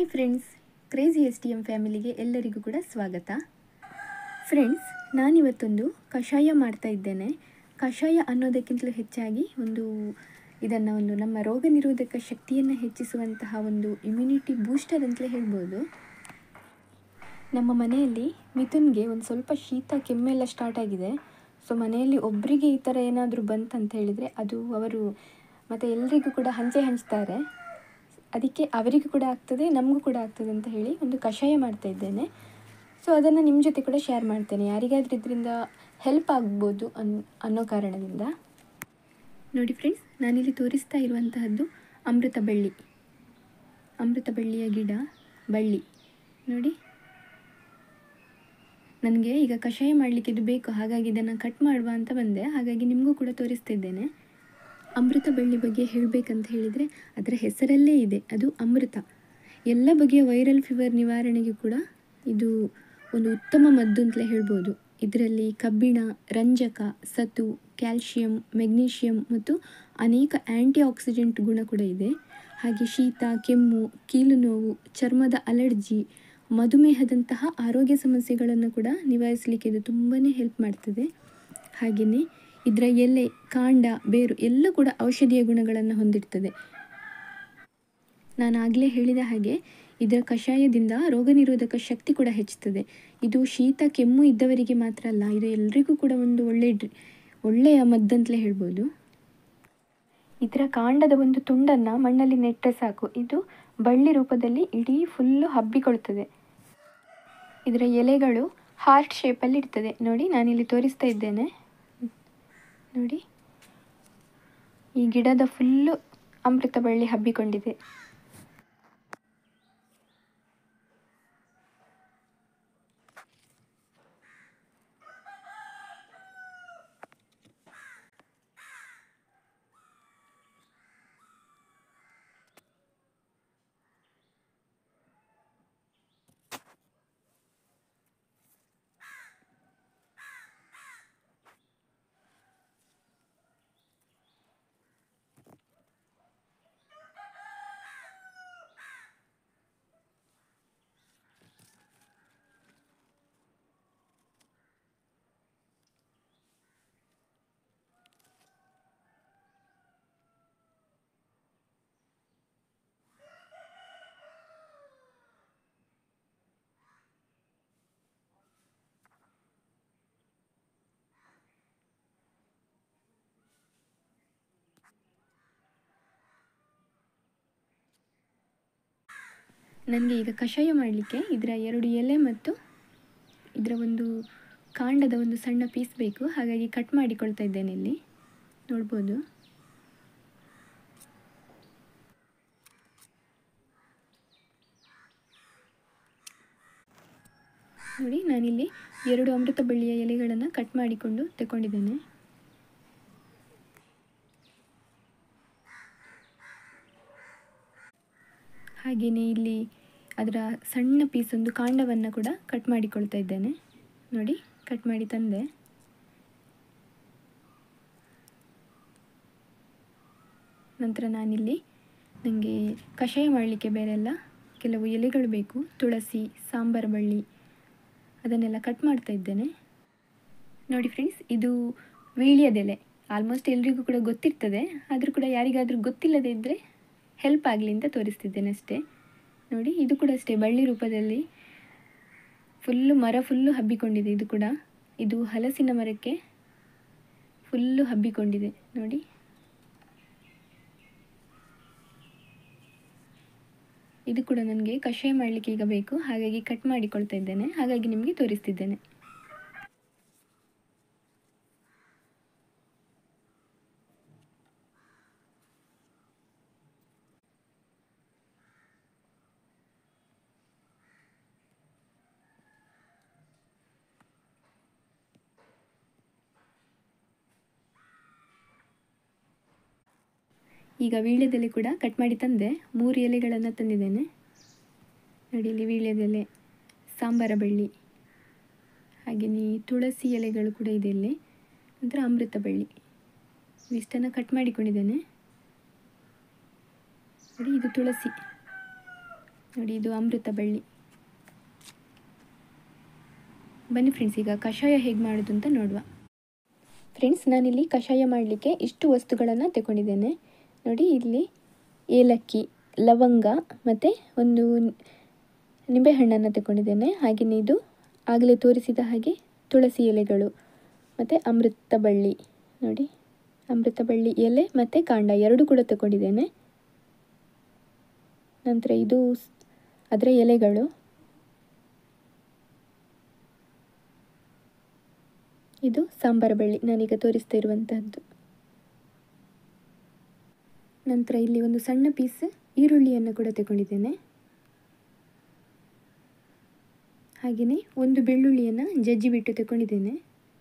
hi friends crazy S T M ಫ್ಯಾಮಿಲಿಗೆ ಎಲ್ಲರಿಗೂ ಕೂಡ ಸ್ವಾಗತ ಫ್ರೆಂಡ್ಸ್ ನಾನಿವತ್ತೊಂದು ಕಷಾಯ ಮಾಡ್ತಾ ಇದ್ದೇನೆ ಕಷಾಯ ಅನ್ನೋದಕ್ಕಿಂತಲೂ ಹೆಚ್ಚಾಗಿ ಒಂದು ಇದನ್ನು ಒಂದು ನಮ್ಮ ರೋಗ ನಿರೋಧಕ ಶಕ್ತಿಯನ್ನು ಹೆಚ್ಚಿಸುವಂತಹ ಒಂದು ಇಮ್ಯುನಿಟಿ ಬೂಸ್ಟರ್ ಅಂತಲೇ ಹೇಳ್ಬೋದು ನಮ್ಮ ಮನೆಯಲ್ಲಿ ಮಿಥುನ್ಗೆ ಒಂದು ಸ್ವಲ್ಪ ಶೀತ ಕೆಮ್ಮೆಲ್ಲ ಸ್ಟಾರ್ಟ್ ಆಗಿದೆ ಸೊ ಮನೆಯಲ್ಲಿ ಒಬ್ಬರಿಗೆ ಈ ಥರ ಏನಾದರೂ ಬಂತಂತ ಹೇಳಿದರೆ ಅದು ಅವರು ಮತ್ತು ಎಲ್ರಿಗೂ ಕೂಡ ಹಂಚೆ ಹಂಚ್ತಾರೆ ಅದಕ್ಕೆ ಅವರಿಗೂ ಕೂಡ ಆಗ್ತದೆ ನಮಗೂ ಕೂಡ ಆಗ್ತದೆ ಅಂತ ಹೇಳಿ ಒಂದು ಕಷಾಯ ಮಾಡ್ತಾ ಇದ್ದೇನೆ ಸೊ ಅದನ್ನು ನಿಮ್ಮ ಜೊತೆ ಕೂಡ ಶೇರ್ ಮಾಡ್ತೇನೆ ಯಾರಿಗಾದ್ರೂ ಇದರಿಂದ ಹೆಲ್ಪ್ ಆಗ್ಬೋದು ಅನ್ ಅನ್ನೋ ಕಾರಣದಿಂದ ನೋಡಿ ಫ್ರೆಂಡ್ಸ್ ನಾನಿಲ್ಲಿ ತೋರಿಸ್ತಾ ಇರುವಂತಹದ್ದು ಅಮೃತ ಬಳ್ಳಿ ಅಮೃತ ಬಳ್ಳಿಯ ಗಿಡ ಬಳ್ಳಿ ನೋಡಿ ನನಗೆ ಈಗ ಕಷಾಯ ಮಾಡಲಿಕ್ಕೆ ಇದು ಬೇಕು ಹಾಗಾಗಿ ಇದನ್ನು ಕಟ್ ಮಾಡುವ ಅಂತ ಬಂದೆ ಹಾಗಾಗಿ ನಿಮಗೂ ಕೂಡ ತೋರಿಸ್ತಿದ್ದೇನೆ ಅಮೃತ ಬಳ್ಳಿ ಬಗ್ಗೆ ಹೇಳಬೇಕಂತ ಹೇಳಿದರೆ ಅದರ ಹೆಸರಲ್ಲೇ ಇದೆ ಅದು ಅಮೃತ ಎಲ್ಲ ಬಗೆಯ ವೈರಲ್ ಫೀವರ್ ನಿವಾರಣೆಗೆ ಕೂಡ ಇದು ಒಂದು ಉತ್ತಮ ಮದ್ದು ಅಂತಲೇ ಹೇಳ್ಬೋದು ಇದರಲ್ಲಿ ಕಬ್ಬಿಣ ರಂಜಕ ಸತು ಕ್ಯಾಲ್ಶಿಯಂ ಮೆಗ್ನೀಷಿಯಂ ಮತ್ತು ಅನೇಕ ಆ್ಯಂಟಿ ಆಕ್ಸಿಡೆಂಟ್ ಗುಣ ಕೂಡ ಇದೆ ಹಾಗೆ ಶೀತ ಕೆಮ್ಮು ಕೀಲು ನೋವು ಚರ್ಮದ ಅಲರ್ಜಿ ಮಧುಮೇಹದಂತಹ ಆರೋಗ್ಯ ಸಮಸ್ಯೆಗಳನ್ನು ಕೂಡ ನಿವಾರಿಸಲಿಕ್ಕೆ ಇದು ತುಂಬಾ ಹೆಲ್ಪ್ ಮಾಡ್ತದೆ ಹಾಗೆಯೇ ಇದರ ಎಲೆ ಕಾಂಡ ಬೇರು ಎಲ್ಲ ಕೂಡ ಔಷಧೀಯ ಗುಣಗಳನ್ನು ಹೊಂದಿರ್ತದೆ ನಾನು ಆಗಲೇ ಹೇಳಿದ ಹಾಗೆ ಇದರ ಕಷಾಯದಿಂದ ರೋಗ ನಿರೋಧಕ ಶಕ್ತಿ ಕೂಡ ಹೆಚ್ಚುತ್ತದೆ ಇದು ಶೀತ ಕೆಮ್ಮು ಇದ್ದವರಿಗೆ ಮಾತ್ರ ಅಲ್ಲ ಇದು ಎಲ್ರಿಗೂ ಕೂಡ ಒಂದು ಒಳ್ಳೆ ಡ್ರಿ ಒಳ್ಳೆಯ ಮದ್ದಂತಲೇ ಹೇಳ್ಬೋದು ಇದರ ಕಾಂಡದ ಒಂದು ತುಂಡನ್ನು ಮಣ್ಣಲ್ಲಿ ನೆಟ್ಟರೆ ಸಾಕು ಇದು ಬಳ್ಳಿ ರೂಪದಲ್ಲಿ ಇಡೀ ಫುಲ್ಲು ಹಬ್ಬಿಕೊಳ್ತದೆ ಇದರ ಎಲೆಗಳು ಹಾರ್ಟ್ ಶೇಪಲ್ಲಿ ಇರ್ತದೆ ನೋಡಿ ನಾನಿಲ್ಲಿ ತೋರಿಸ್ತಾ ಇದ್ದೇನೆ ನೋಡಿ ಈ ಗಿಡದ ಫುಲ್ಲು ಅಮೃತ ಬಳ್ಳಿ ಹಬ್ಬಿಕೊಂಡಿದೆ ನನಗೆ ಈಗ ಕಷಾಯ ಮಾಡಲಿಕ್ಕೆ ಇದರ ಎರಡು ಎಲೆ ಮತ್ತು ಇದರ ಒಂದು ಕಾಂಡದ ಒಂದು ಸಣ್ಣ ಪೀಸ್ ಬೇಕು ಹಾಗಾಗಿ ಕಟ್ ಮಾಡಿಕೊಳ್ತಾ ಇದ್ದೇನೆ ಇಲ್ಲಿ ನೋಡ್ಬೋದು ನೋಡಿ ನಾನಿಲ್ಲಿ ಎರಡು ಅಮೃತ ಬಳ್ಳಿಯ ಎಲೆಗಳನ್ನು ಕಟ್ ಮಾಡಿಕೊಂಡು ತಗೊಂಡಿದ್ದೇನೆ ಹಾಗೆಯೇ ಇಲ್ಲಿ ಅದರ ಸಣ್ಣ ಪೀಸ್ ಒಂದು ಕಾಂಡವನ್ನು ಕೂಡ ಕಟ್ ಮಾಡಿಕೊಳ್ತಾ ಇದ್ದೇನೆ ನೋಡಿ ಕಟ್ ಮಾಡಿ ತಂದೆ ನಂತರ ನಾನಿಲ್ಲಿ ನನಗೆ ಕಷಾಯ ಮಾಡಲಿಕ್ಕೆ ಬೇರೆಲ್ಲ ಕೆಲವು ಎಲೆಗಳು ಬೇಕು ತುಳಸಿ ಸಾಂಬಾರು ಬಳ್ಳಿ ಅದನ್ನೆಲ್ಲ ಕಟ್ ಮಾಡ್ತಾ ಇದ್ದೇನೆ ನೋಡಿ ಫ್ರೆಂಡ್ಸ್ ಇದು ವೀಳ್ಯದೆಲೆ ಆಲ್ಮೋಸ್ಟ್ ಎಲ್ರಿಗೂ ಕೂಡ ಗೊತ್ತಿರ್ತದೆ ಆದರೂ ಕೂಡ ಯಾರಿಗಾದರೂ ಗೊತ್ತಿಲ್ಲದೇ ಇದ್ದರೆ ಹೆಲ್ಪ್ ಆಗಲಿ ಅಂತ ತೋರಿಸ್ತಿದ್ದೇನೆ ಅಷ್ಟೇ ನೋಡಿ ಇದು ಕೂಡ ಅಷ್ಟೇ ಬಳ್ಳಿ ರೂಪದಲ್ಲಿ ಫುಲ್ಲು ಮರ ಫುಲ್ಲು ಹಬ್ಬಿಕೊಂಡಿದೆ ಇದು ಕೂಡ ಇದು ಹಲಸಿನ ಮರಕ್ಕೆ ಫುಲ್ಲು ಹಬ್ಬಿಕೊಂಡಿದೆ ನೋಡಿ ಇದು ಕೂಡ ನನಗೆ ಕಷಾಯ ಮಾಡಲಿಕ್ಕೆ ಈಗ ಬೇಕು ಹಾಗಾಗಿ ಕಟ್ ಮಾಡಿಕೊಳ್ತಾ ಇದ್ದೇನೆ ಹಾಗಾಗಿ ನಿಮಗೆ ತೋರಿಸ್ತಿದ್ದೇನೆ ಈಗ ವೀಳ್ಯದೆಲೆ ಕೂಡ ಕಟ್ ಮಾಡಿ ತಂದೆ ಮೂರು ಎಲೆಗಳನ್ನು ತಂದಿದ್ದೇನೆ ನೋಡಿ ಇಲ್ಲಿ ವೀಳ್ಯದೆಲೆ ಸಾಂಬಾರ ಬಳ್ಳಿ ಹಾಗೆಯೇ ತುಳಸಿ ಎಲೆಗಳು ಕೂಡ ಇದೆ ಇಲ್ಲಿ ನಂತರ ಅಮೃತ ಬಳ್ಳಿ ಇಷ್ಟನ್ನು ಕಟ್ ಮಾಡಿಕೊಂಡಿದ್ದೇನೆ ನೋಡಿ ಇದು ತುಳಸಿ ನೋಡಿ ಇದು ಅಮೃತ ಬಳ್ಳಿ ಬನ್ನಿ ಫ್ರೆಂಡ್ಸ್ ಈಗ ಕಷಾಯ ಹೇಗೆ ಮಾಡೋದು ಅಂತ ನೋಡುವ ಫ್ರೆಂಡ್ಸ್ ನಾನಿಲ್ಲಿ ಕಷಾಯ ಮಾಡಲಿಕ್ಕೆ ಇಷ್ಟು ವಸ್ತುಗಳನ್ನು ತಗೊಂಡಿದ್ದೇನೆ ನೋಡಿ ಇಲ್ಲಿ ಏಲಕ್ಕಿ ಲವಂಗ ಮತ್ತು ಒಂದು ನಿಂಬೆಹಣ್ಣನ್ನು ತಗೊಂಡಿದ್ದೇನೆ ಹಾಗೆಯೇ ಇದು ಆಗಲೇ ತೋರಿಸಿದ ಹಾಗೆ ತುಳಸಿ ಎಲೆಗಳು ಮತ್ತು ಅಮೃತ ಬಳ್ಳಿ ನೋಡಿ ಅಮೃತ ಬಳ್ಳಿ ಎಲೆ ಮತ್ತು ಕಾಂಡ ಎರಡು ಕೂಡ ತಗೊಂಡಿದ್ದೇನೆ ನಂತರ ಇದು ಅದರ ಎಲೆಗಳು ಇದು ಸಾಂಬಾರ ಬಳ್ಳಿ ನಾನೀಗ ತೋರಿಸ್ತಾ ಇರುವಂತಹದ್ದು ನಂತರ ಇಲ್ಲಿ ಒಂದು ಸಣ್ಣ ಪೀಸ್ ಈರುಳ್ಳಿಯನ್ನು ಕೂಡ ತಗೊಂಡಿದ್ದೇನೆ ಹಾಗೆಯೇ ಒಂದು ಬೆಳ್ಳುಳ್ಳಿಯನ್ನು ಜಜ್ಜಿ ಬಿಟ್ಟು ತಗೊಂಡಿದ್ದೇನೆ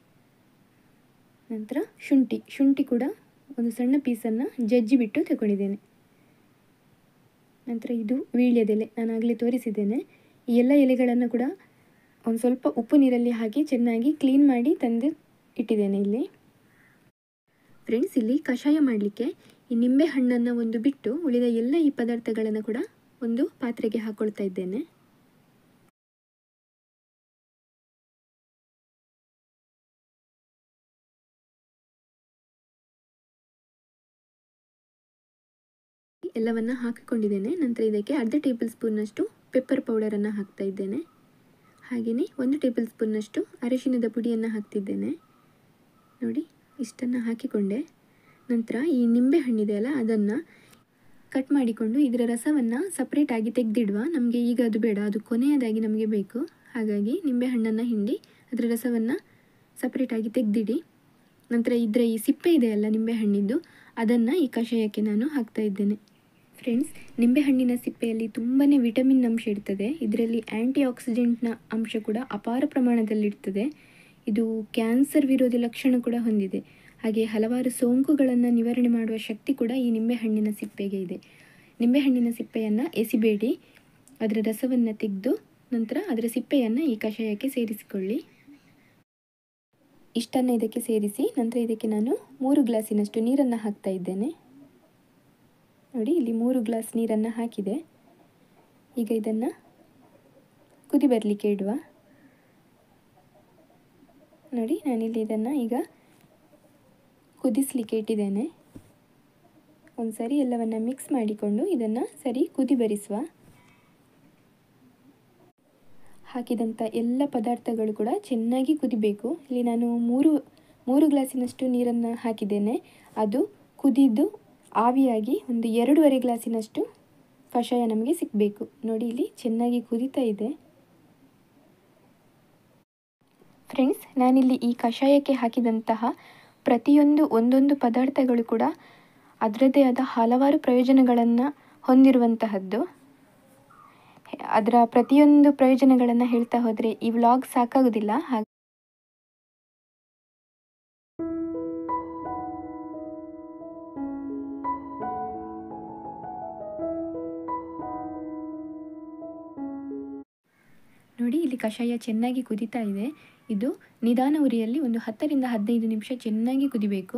ನಂತರ ಶುಂಠಿ ಶುಂಠಿ ಕೂಡ ಒಂದು ಸಣ್ಣ ಪೀಸನ್ನು ಜಜ್ಜಿ ಬಿಟ್ಟು ತಗೊಂಡಿದ್ದೇನೆ ನಂತರ ಇದು ವೀಳ್ಯದೆಲೆ ನಾನು ಆಗಲೇ ತೋರಿಸಿದ್ದೇನೆ ಈ ಎಲ್ಲ ಎಲೆಗಳನ್ನು ಕೂಡ ಒಂದು ಸ್ವಲ್ಪ ಉಪ್ಪು ನೀರಲ್ಲಿ ಹಾಕಿ ಚೆನ್ನಾಗಿ ಕ್ಲೀನ್ ಮಾಡಿ ತಂದು ಇಟ್ಟಿದ್ದೇನೆ ಇಲ್ಲಿ ಫ್ರೆಂಡ್ಸ್ ಇಲ್ಲಿ ಕಷಾಯ ಮಾಡಲಿಕ್ಕೆ ಈ ನಿಂಬೆ ಹಣ್ಣನ್ನು ಒಂದು ಬಿಟ್ಟು ಉಳಿದ ಎಲ್ಲ ಈ ಪದಾರ್ಥಗಳನ್ನು ಕೂಡ ಒಂದು ಪಾತ್ರೆಗೆ ಹಾಕೊಳ್ತಾ ಇದ್ದೇನೆ ಎಲ್ಲವನ್ನ ಹಾಕಿಕೊಂಡಿದ್ದೇನೆ ನಂತರ ಇದಕ್ಕೆ ಅರ್ಧ ಟೇಬಲ್ ಸ್ಪೂನ್ನಷ್ಟು ಪೆಪ್ಪರ್ ಪೌಡರನ್ನು ಹಾಕ್ತಾ ಇದ್ದೇನೆ ಹಾಗೆಯೇ ಒಂದು ಟೇಬಲ್ ಸ್ಪೂನ್ನಷ್ಟು ಅರಿಶಿನದ ಪುಡಿಯನ್ನು ಹಾಕ್ತಿದ್ದೇನೆ ನೋಡಿ ಇಷ್ಟನ್ನು ಹಾಕಿಕೊಂಡೆ ನಂತರ ಈ ನಿಂಬೆ ಹಣ್ಣಿದೆ ಅಲ್ಲ ಅದನ್ನು ಕಟ್ ಮಾಡಿಕೊಂಡು ಇದರ ರಸವನ್ನು ಸಪ್ರೇಟಾಗಿ ತೆಗೆದಿಡುವ ನಮಗೆ ಈಗ ಅದು ಬೇಡ ಅದು ಕೊನೆಯದಾಗಿ ನಮಗೆ ಬೇಕು ಹಾಗಾಗಿ ನಿಂಬೆ ಹಣ್ಣನ್ನು ಹಿಂಡಿ ಅದರ ರಸವನ್ನು ಸಪ್ರೇಟಾಗಿ ತೆಗೆದಿಡಿ ನಂತರ ಇದರ ಈ ಸಿಪ್ಪೆ ಇದೆಯಲ್ಲ ನಿಂಬೆ ಹಣ್ಣಿದ್ದು ಅದನ್ನು ಈ ಕಷಾಯಕ್ಕೆ ನಾನು ಹಾಕ್ತಾ ಇದ್ದೇನೆ ಫ್ರೆಂಡ್ಸ್ ನಿಂಬೆಹಣ್ಣಿನ ಸಿಪ್ಪೆಯಲ್ಲಿ ತುಂಬಾ ವಿಟಮಿನ್ ಅಂಶ ಇರ್ತದೆ ಇದರಲ್ಲಿ ಆ್ಯಂಟಿ ಆಕ್ಸಿಡೆಂಟ್ನ ಅಂಶ ಕೂಡ ಅಪಾರ ಪ್ರಮಾಣದಲ್ಲಿರ್ತದೆ ಇದು ಕ್ಯಾನ್ಸರ್ ವಿರೋಧಿ ಲಕ್ಷಣ ಕೂಡ ಹೊಂದಿದೆ ಹಾಗೆ ಹಲವಾರು ಸೋಂಕುಗಳನ್ನು ನಿವಾರಣೆ ಮಾಡುವ ಶಕ್ತಿ ಕೂಡ ಈ ನಿಂಬೆಹಣ್ಣಿನ ಸಿಪ್ಪೆಗೆ ಇದೆ ನಿಂಬೆಹಣ್ಣಿನ ಸಿಪ್ಪೆಯನ್ನು ಎಸಿಬೇಡಿ ಅದರ ರಸವನ್ನು ತೆಗೆದು ನಂತರ ಅದರ ಸಿಪ್ಪೆಯನ್ನು ಈ ಕಷಾಯಕ್ಕೆ ಸೇರಿಸಿಕೊಳ್ಳಿ ಇಷ್ಟನ್ನು ಇದಕ್ಕೆ ಸೇರಿಸಿ ನಂತರ ಇದಕ್ಕೆ ನಾನು ಮೂರು ಗ್ಲಾಸಿನಷ್ಟು ನೀರನ್ನು ಹಾಕ್ತಾ ಇದ್ದೇನೆ ನೋಡಿ ಇಲ್ಲಿ ಮೂರು ಗ್ಲಾಸ್ ನೀರನ್ನು ಹಾಕಿದೆ ಈಗ ಇದನ್ನು ಕುದಿ ಬರಲಿಕ್ಕೆ ಇಡುವ ನೋಡಿ ನಾನಿಲ್ಲಿ ಇದನ್ನು ಈಗ ಕುದಿಸಲಿಕ್ಕೆ ಇಟ್ಟಿದ್ದೇನೆ ಒಂದು ಸರಿ ಎಲ್ಲವನ್ನು ಮಿಕ್ಸ್ ಮಾಡಿಕೊಂಡು ಇದನ್ನು ಸರಿ ಕುದಿ ಬರಿಸುವ ಹಾಕಿದಂಥ ಎಲ್ಲ ಪದಾರ್ಥಗಳು ಕೂಡ ಚೆನ್ನಾಗಿ ಕುದಿಬೇಕು ಇಲ್ಲಿ ನಾನು ಮೂರು ಮೂರು ಗ್ಲಾಸಿನಷ್ಟು ನೀರನ್ನು ಹಾಕಿದ್ದೇನೆ ಅದು ಕುದಿದು ಆವಿಯಾಗಿ ಒಂದು ಎರಡೂವರೆ ಗ್ಲಾಸಿನಷ್ಟು ಕಷಾಯ ನಮಗೆ ಸಿಕ್ಕಬೇಕು ನೋಡಿ ಇಲ್ಲಿ ಚೆನ್ನಾಗಿ ಕುದೀತಾ ಇದೆ ಫ್ರೆಂಡ್ಸ್ ನಾನಿಲ್ಲಿ ಈ ಕಷಾಯಕ್ಕೆ ಹಾಕಿದಂತಹ ಪ್ರತಿಯೊಂದು ಒಂದೊಂದು ಪದಾರ್ಥಗಳು ಕೂಡ ಅದರದ್ದೇ ಆದ ಹಲವಾರು ಪ್ರಯೋಜನಗಳನ್ನು ಹೊಂದಿರುವಂತಹದ್ದು ಅದರ ಪ್ರತಿಯೊಂದು ಪ್ರಯೋಜನಗಳನ್ನು ಹೇಳ್ತಾ ಹೋದರೆ ಈ ವ್ಲಾಗ್ ಸಾಕಾಗೋದಿಲ್ಲ ಹಾಗೆ ನೋಡಿ ಇಲ್ಲಿ ಕಷಾಯ ಚೆನ್ನಾಗಿ ಕುದೀತಾ ಇದೆ ಇದು ನಿಧಾನ ಉರಿಯಲ್ಲಿ ಒಂದು ಹತ್ತರಿಂದ ಹದಿನೈದು ನಿಮಿಷ ಚೆನ್ನಾಗಿ ಕುದಿಬೇಕು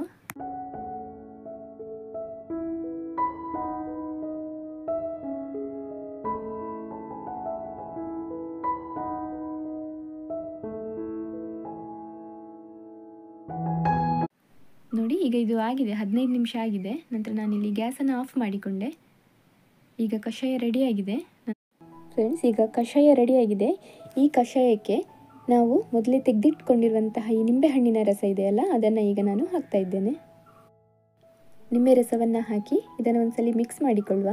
ನೋಡಿ ಈಗ ಇದು ಆಗಿದೆ ಹದಿನೈದು ನಿಮಿಷ ಆಗಿದೆ ನಂತರ ನಾನಿಲ್ಲಿ ಗ್ಯಾಸನ್ನು ಆಫ್ ಮಾಡಿಕೊಂಡೆ ಈಗ ಕಷಾಯ ರೆಡಿಯಾಗಿದೆ ಫ್ರೆಂಡ್ಸ್ ಈಗ ಕಷಾಯ ರೆಡಿಯಾಗಿದೆ ಈ ಕಷಾಯಕ್ಕೆ ನಾವು ಮೊದಲೇ ತೆಗೆದಿಟ್ಕೊಂಡಿರುವಂತಹ ಈ ನಿಂಬೆಹಣ್ಣಿನ ರಸ ಇದೆಯಲ್ಲ ಅದನ್ನು ಈಗ ನಾನು ಹಾಕ್ತಾ ಇದ್ದೇನೆ ನಿಂಬೆ ರಸವನ್ನು ಹಾಕಿ ಇದನ್ನು ಒಂದ್ಸಲಿ ಮಿಕ್ಸ್ ಮಾಡಿಕೊಳ್ಳುವ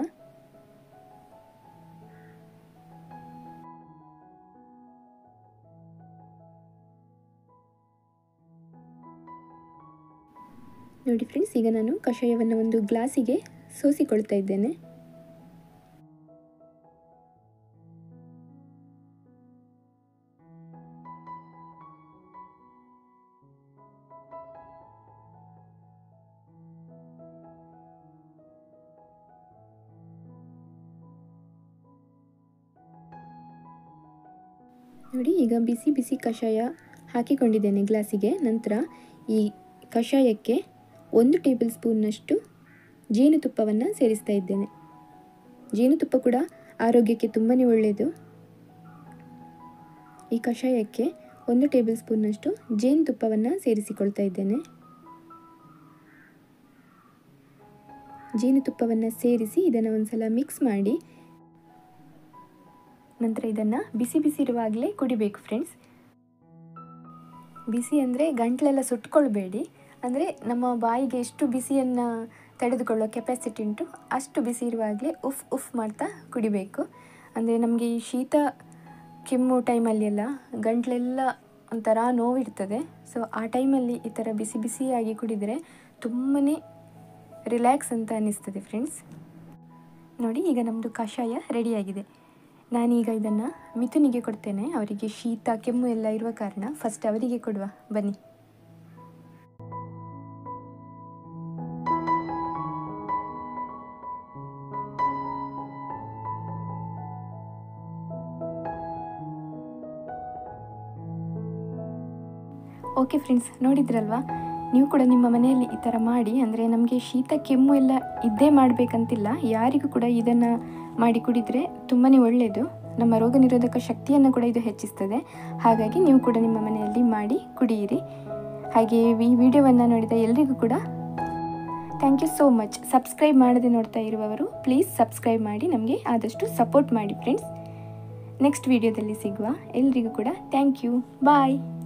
ನೋಡಿ ಫ್ರೆಂಡ್ಸ್ ಈಗ ನಾನು ಕಷಾಯವನ್ನು ಒಂದು ಗ್ಲಾಸಿಗೆ ಸೋಸಿಕೊಳ್ತಾ ಇದ್ದೇನೆ ನೋಡಿ ಈಗ ಬಿಸಿ ಬಿಸಿ ಕಷಾಯ ಹಾಕಿಕೊಂಡಿದ್ದೇನೆ ಗ್ಲಾಸಿಗೆ ನಂತರ ಈ ಕಷಾಯಕ್ಕೆ ಒಂದು ಟೇಬಲ್ ಸ್ಪೂನ್ನಷ್ಟು ಜೇನುತುಪ್ಪವನ್ನು ಸೇರಿಸ್ತಾ ಇದ್ದೇನೆ ಜೇನುತುಪ್ಪ ಕೂಡ ಆರೋಗ್ಯಕ್ಕೆ ತುಂಬಾ ಒಳ್ಳೆಯದು ಈ ಕಷಾಯಕ್ಕೆ ಒಂದು ಟೇಬಲ್ ಸ್ಪೂನ್ನಷ್ಟು ಜೇನುತುಪ್ಪವನ್ನು ಸೇರಿಸಿಕೊಳ್ತಾ ಇದ್ದೇನೆ ಜೇನುತುಪ್ಪವನ್ನು ಸೇರಿಸಿ ಇದನ್ನು ಒಂದ್ಸಲ ಮಿಕ್ಸ್ ಮಾಡಿ ನಂತರ ಇದನ್ನು ಬಿಸಿ ಬಿಸಿ ಇರುವಾಗಲೇ ಕುಡಿಬೇಕು ಫ್ರೆಂಡ್ಸ್ ಬಿಸಿ ಅಂದರೆ ಗಂಟಲೆಲ್ಲ ಸುಟ್ಕೊಳ್ಬೇಡಿ ಅಂದರೆ ನಮ್ಮ ಬಾಯಿಗೆ ಎಷ್ಟು ಬಿಸಿಯನ್ನು ತಡೆದುಕೊಳ್ಳೋ ಕೆಪಾಸಿಟಿ ಉಂಟು ಅಷ್ಟು ಬಿಸಿ ಇರುವಾಗಲೇ ಉಫ್ ಉಫ್ ಮಾಡ್ತಾ ಕುಡಿಬೇಕು ಅಂದರೆ ನಮಗೆ ಈ ಶೀತ ಕೆಮ್ಮು ಟೈಮಲ್ಲಿ ಎಲ್ಲ ಗಂಟಲೆಲ್ಲ ಒಂಥರ ನೋವಿರ್ತದೆ ಸೊ ಆ ಟೈಮಲ್ಲಿ ಈ ಥರ ಬಿಸಿ ಬಿಸಿಯಾಗಿ ಕುಡಿದರೆ ತುಂಬಾ ರಿಲ್ಯಾಕ್ಸ್ ಅಂತ ಅನ್ನಿಸ್ತದೆ ಫ್ರೆಂಡ್ಸ್ ನೋಡಿ ಈಗ ನಮ್ಮದು ಕಷಾಯ ರೆಡಿಯಾಗಿದೆ ನಾನೀಗ ಇದನ್ನು ಮಿಥುನಿಗೆ ಕೊಡ್ತೇನೆ ಅವರಿಗೆ ಶೀತ ಕೆಮ್ಮು ಎಲ್ಲ ಇರುವ ಕಾರಣ ಫಸ್ಟ್ ಅವರಿಗೆ ಕೊಡುವ ಬನ್ನಿ ಓಕೆ ಫ್ರೆಂಡ್ಸ್ ನೋಡಿದ್ರಲ್ವಾ ನೀವು ಕೂಡ ನಿಮ್ಮ ಮನೆಯಲ್ಲಿ ಈ ಥರ ಮಾಡಿ ಅಂದರೆ ನಮಗೆ ಶೀತ ಕೆಮ್ಮು ಎಲ್ಲ ಇದ್ದೇ ಮಾಡಬೇಕಂತಿಲ್ಲ ಯಾರಿಗೂ ಕೂಡ ಇದನ್ನು ಮಾಡಿ ಕುಡಿದರೆ ತುಂಬಾ ಒಳ್ಳೆಯದು ನಮ್ಮ ರೋಗ ನಿರೋಧಕ ಶಕ್ತಿಯನ್ನು ಕೂಡ ಇದು ಹೆಚ್ಚಿಸ್ತದೆ ಹಾಗಾಗಿ ನೀವು ಕೂಡ ನಿಮ್ಮ ಮನೆಯಲ್ಲಿ ಮಾಡಿ ಕುಡಿಯಿರಿ ಹಾಗೆ ಈ ವಿಡಿಯೋವನ್ನು ನೋಡಿದ ಎಲ್ರಿಗೂ ಕೂಡ thank you so much subscribe ಮಾಡದೆ ನೋಡ್ತಾ ಇರುವವರು ಪ್ಲೀಸ್ ಸಬ್ಸ್ಕ್ರೈಬ್ ಮಾಡಿ ನಮಗೆ ಆದಷ್ಟು ಸಪೋರ್ಟ್ ಮಾಡಿ ಫ್ರೆಂಡ್ಸ್ ನೆಕ್ಸ್ಟ್ ವಿಡಿಯೋದಲ್ಲಿ ಸಿಗುವ ಎಲ್ರಿಗೂ ಕೂಡ ಥ್ಯಾಂಕ್ ಯು ಬಾಯ್